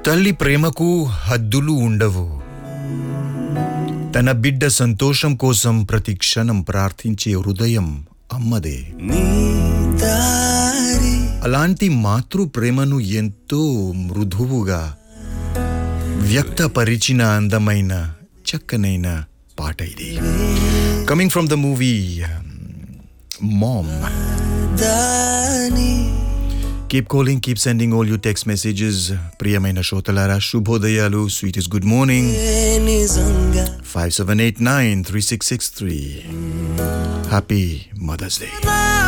తల్లి ప్రేమకు హద్దులు ఉండవు తన బిడ్డ సంతోషం కోసం ప్రతి క్షణం ప్రార్థించే హృదయం అమ్మదే నీ దారి అలాంటి మాతృ ప్రేమను ఎంతో మృదువుగా వ్యక్తపరిచిన అందమైన చక్కనైన పాట ఇది coming from the movie Mom దాని keep calling keep sending all you text messages ప్రియమైన శ్రోతలారా శుభోదయాలు స్వీట్ ఇస్ గుడ్ మార్నింగ్ నిజంగా five seven eight nine three six six three happy mother's day